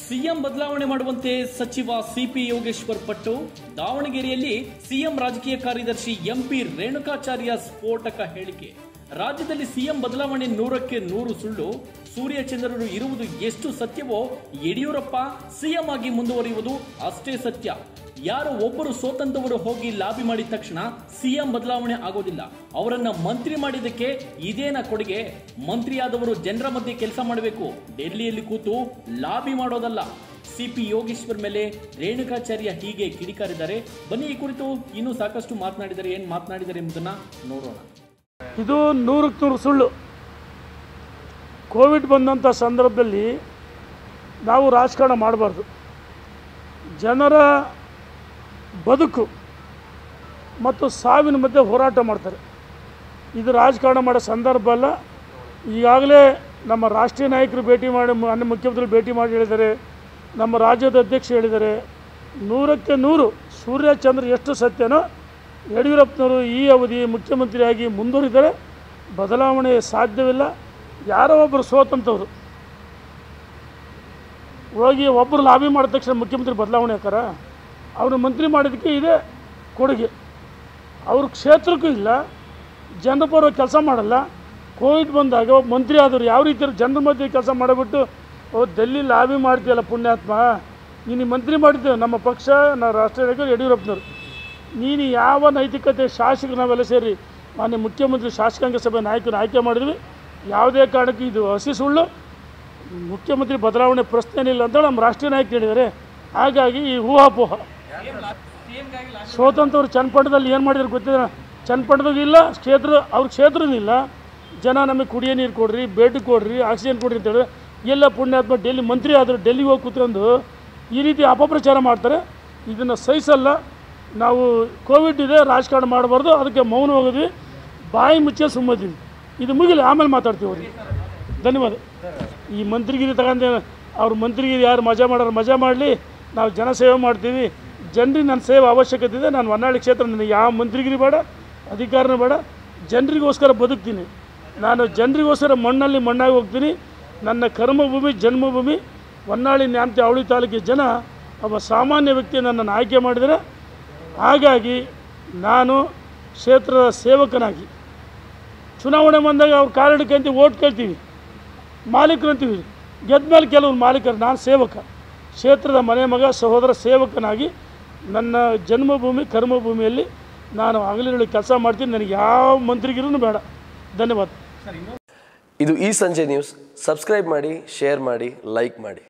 CM ಬದಲಾವಣೆ ಮಾಡುವಂತೆ ಸಚಿವ ಸಿಪಿ ಯೋಗೇಶ್ವರ್ ಪಟ್ಟು ದಾವಣಗೆರೆಯಲ್ಲಿ ಸಿಎಂ ರಾಜಕೀಯ ಕಾರ್ಯದರ್ಶಿ ಎಂಪಿ ರೇಣುಕಾಚಾರ್ಯ ಸ್ಫೋಟಕ ಹೇಳಿಕೆ ರಾಜ್ಯದಲ್ಲಿ ಸಿಎಂ ಬದಲಾವಣೆ ನೂರಕ್ಕೆ ನೂರು ಸುಳ್ಳು ಸೂರ್ಯಚಂದ್ರರು ಇರುವುದು ಎಷ್ಟು ಸತ್ಯವೋ ಯಡಿಯೂರಪ್ಪ ಸಿಎಂ ಆಗಿ ಮುಂದುವರಿಯುವುದು ಅಷ್ಟೇ ಸತ್ಯ ಯಾರೋ ಒಬ್ಬರು ಸ್ವತಂತ್ರವರು ಹೋಗಿ ಲಾಬಿ ಮಾಡಿದ ತಕ್ಷಣ ಸಿಎಂ ಬದಲಾವಣೆ ಆಗೋದಿಲ್ಲ ಅವರನ್ನ ಮಂತ್ರಿ ಮಾಡಿದ್ದಕ್ಕೆ ಇದೇನ ಕೊಡುಗೆ ಮಂತ್ರಿಯಾದವರು ಜನರ ಮಧ್ಯೆ ಕೆಲಸ ಮಾಡಬೇಕು ಡೆಲ್ಲಿಯಲ್ಲಿ ಕೂತು ಲಾಬಿ ಮಾಡೋದಲ್ಲ ಸಿಪಿ ಯೋಗೇಶ್ವರ್ ಮೇಲೆ ರೇಣುಕಾಚಾರ್ಯ ಹೀಗೆ ಕಿಡಿಕಾರಿದ್ದಾರೆ ಬನ್ನಿ ಈ ಕುರಿತು ಇನ್ನೂ ಸಾಕಷ್ಟು ಮಾತನಾಡಿದ್ದಾರೆ ಏನ್ ಮಾತನಾಡಿದ್ದಾರೆ ಎಂಬುದನ್ನ ನೋಡೋಣ ಇದು ನೂರಕ್ಕೆ ನೂರು ಸುಳ್ಳು ಕೋವಿಡ್ ಬಂದಂಥ ಸಂದರ್ಭದಲ್ಲಿ ನಾವು ರಾಜಕಾರಣ ಮಾಡಬಾರ್ದು ಜನರ ಬದುಕು ಮತ್ತು ಸಾವಿನ ಮಧ್ಯೆ ಹೋರಾಟ ಮಾಡ್ತಾರೆ ಇದು ರಾಜಕಾರಣ ಮಾಡೋ ಸಂದರ್ಭ ಅಲ್ಲ ಈಗಾಗಲೇ ನಮ್ಮ ರಾಷ್ಟ್ರೀಯ ನಾಯಕರು ಭೇಟಿ ಮಾಡಿ ಅನ್ನ ಮುಖ್ಯಮಂತ್ರಿಗಳು ಭೇಟಿ ಮಾಡಿ ಹೇಳಿದ್ದಾರೆ ನಮ್ಮ ರಾಜ್ಯದ ಅಧ್ಯಕ್ಷ ಹೇಳಿದ್ದಾರೆ ನೂರಕ್ಕೆ ನೂರು ಸೂರ್ಯ ಚಂದ್ರ ಎಷ್ಟು ಸತ್ಯನೋ ಯಡಿಯೂರಪ್ಪನವರು ಈ ಅವಧಿ ಮುಖ್ಯಮಂತ್ರಿಯಾಗಿ ಮುಂದುವರಿದರೆ ಬದಲಾವಣೆ ಸಾಧ್ಯವಿಲ್ಲ ಯಾರೋ ಒಬ್ಬರು ಸೋತಂಥವ್ರು ಹೋಗಿ ಒಬ್ಬರು ಲಾಬಿ ಮಾಡಿದ ತಕ್ಷಣ ಮುಖ್ಯಮಂತ್ರಿ ಬದಲಾವಣೆ ಹಾಕಾರ ಅವ್ರು ಮಂತ್ರಿ ಮಾಡಿದ್ದಕ್ಕೆ ಇದೆ ಕೊಡುಗೆ ಅವ್ರ ಕ್ಷೇತ್ರಕ್ಕೂ ಇಲ್ಲ ಜನರ ಪರವಾಗಿ ಕೆಲಸ ಮಾಡಲ್ಲ ಕೋವಿಡ್ ಬಂದಾಗ ಒಬ್ಬ ಮಂತ್ರಿ ಆದರು ಯಾವ ರೀತಿ ಜನರ ಮಧ್ಯೆ ಕೆಲಸ ಮಾಡಿಬಿಟ್ಟು ಓ ಡೆಲ್ಲಿ ಲಾಬಿ ಮಾಡ್ತೀಯಲ್ಲ ಪುಣ್ಯಾತ್ಮ ನೀನು ಮಂತ್ರಿ ಮಾಡಿದ್ದೆ ನಮ್ಮ ಪಕ್ಷ ನಮ್ಮ ರಾಷ್ಟ್ರೀಯ ನಾಯಕರು ಯಡಿಯೂರಪ್ಪನವರು ನೀನು ಯಾವ ನೈತಿಕತೆ ಶಾಸಕರು ನಾವೆಲ್ಲ ಸೇರಿ ಮಾನ್ಯ ಮುಖ್ಯಮಂತ್ರಿ ಶಾಸಕಾಂಗ ಸಭೆ ನಾಯಕರು ಆಯ್ಕೆ ಮಾಡಿದ್ವಿ ಯಾವುದೇ ಕಾರಣಕ್ಕೂ ಇದು ಹಸಿ ಸುಳ್ಳು ಮುಖ್ಯಮಂತ್ರಿ ಬದಲಾವಣೆ ಪ್ರಶ್ನೆನಿಲ್ಲ ಅಂತ ನಮ್ಮ ರಾಷ್ಟ್ರೀಯ ನಾಯಕರು ಹೇಳಿದ್ದಾರೆ ಹಾಗಾಗಿ ಈ ಊಹಾಪೋಹ ಸ್ವತಂತ್ರವ್ರು ಚನ್ನಪಟ್ಟಣದಲ್ಲಿ ಏನು ಮಾಡಿದ್ರು ಗೊತ್ತಿದೆ ಚನ್ನಪಟ್ಟಣದಾಗ ಇಲ್ಲ ಕ್ಷೇತ್ರ ಅವ್ರ ಕ್ಷೇತ್ರನೂ ಇಲ್ಲ ಜನ ನಮಗೆ ಕುಡಿಯೋ ನೀರು ಕೊಡ್ರಿ ಬೆಡ್ ಕೊಡ್ರಿ ಆಕ್ಸಿಜನ್ ಕೊಡ್ರಿ ಅಂತ ಹೇಳಿದ್ರೆ ಎಲ್ಲ ಪುಣ್ಯಾತ್ಮ ಡೆಲ್ಲಿ ಮಂತ್ರಿ ಆದರು ಡೆಲ್ಲಿಗೆ ಹೋಗಿ ಕೂತ್ಕೊಂಡು ಈ ರೀತಿ ಅಪಪ್ರಚಾರ ಮಾಡ್ತಾರೆ ಇದನ್ನು ಸಹಿಸಲ್ಲ ನಾವು ಕೋವಿಡ್ ಇದೆ ರಾಜಕಾರಣ ಮಾಡಬಾರ್ದು ಅದಕ್ಕೆ ಮೌನ ಹೋಗಿದ್ವಿ ಬಾಯಿ ಮುಚ್ಚೆ ಸುಮ್ಮದೀವಿ ಇದು ಮುಗಿಲಿ ಆಮೇಲೆ ಮಾತಾಡ್ತೀವಿ ಅವ್ರಿಗೆ ಧನ್ಯವಾದ ಈ ಮಂತ್ರಿಗಿರಿ ತಗೊಂಡೆ ಅವ್ರ ಮಂತ್ರಿಗಿರಿ ಯಾರು ಮಜಾ ಮಾಡೋರು ಮಜಾ ಮಾಡಲಿ ನಾವು ಜನಸೇವೆ ಮಾಡ್ತೀವಿ ಜನರಿಗೆ ನನ್ನ ಸೇವೆ ಅವಶ್ಯಕತೆ ಇದೆ ನಾನು ಹೊನ್ನಾಳಿ ಕ್ಷೇತ್ರ ನನಗೆ ಯಾವ ಮಂತ್ರಿಗಿರಿ ಬೇಡ ಅಧಿಕಾರನೂ ಬೇಡ ಜನರಿಗೋಸ್ಕರ ಬದುಕ್ತೀನಿ ನಾನು ಜನರಿಗೋಸ್ಕರ ಮಣ್ಣಲ್ಲಿ ಮಣ್ಣಾಗಿ ಹೋಗ್ತೀನಿ ನನ್ನ ಕರ್ಮಭೂಮಿ ಜನ್ಮಭೂಮಿ ಹೊನ್ನಾಳಿ ನ್ಯಾಮತಿ ಅವಳಿ ತಾಲೂಕಿನ ಜನ ಒಬ್ಬ ಸಾಮಾನ್ಯ ವ್ಯಕ್ತಿ ನನ್ನನ್ನು ಆಯ್ಕೆ ಮಾಡಿದರೆ ಹಾಗಾಗಿ ನಾನು ಕ್ಷೇತ್ರದ ಸೇವಕನಾಗಿ ಚುನಾವಣೆ ಬಂದಾಗ ಅವ್ರು ಕಾಲ್ ಹಿಡ್ಕೊಂತೀವಿ ಓಟ್ ಕೇಳ್ತೀವಿ ಮಾಲೀಕರು ಅಂತೀವಿ ಗೆದ್ದ ಮೇಲೆ ಕೆಲವು ಮಾಲೀಕರು ನಾನು ಸೇವಕ ಕ್ಷೇತ್ರದ ಮನೆ ಮಗ ಸಹೋದರ ಸೇವಕನಾಗಿ ನನ್ನ ಜನ್ಮಭೂಮಿ ಕರ್ಮಭೂಮಿಯಲ್ಲಿ ನಾನು ಹಗಲಿರುಳು ಕೆಲಸ ಮಾಡ್ತೀನಿ ನನಗೆ ಯಾವ ಮಂತ್ರಿಗಿರೂ ಬೇಡ ಧನ್ಯವಾದ ಇದು ಈ ಸಂಜೆ ನ್ಯೂಸ್ ಸಬ್ಸ್ಕ್ರೈಬ್ ಮಾಡಿ ಶೇರ್ ಮಾಡಿ ಲೈಕ್ ಮಾಡಿ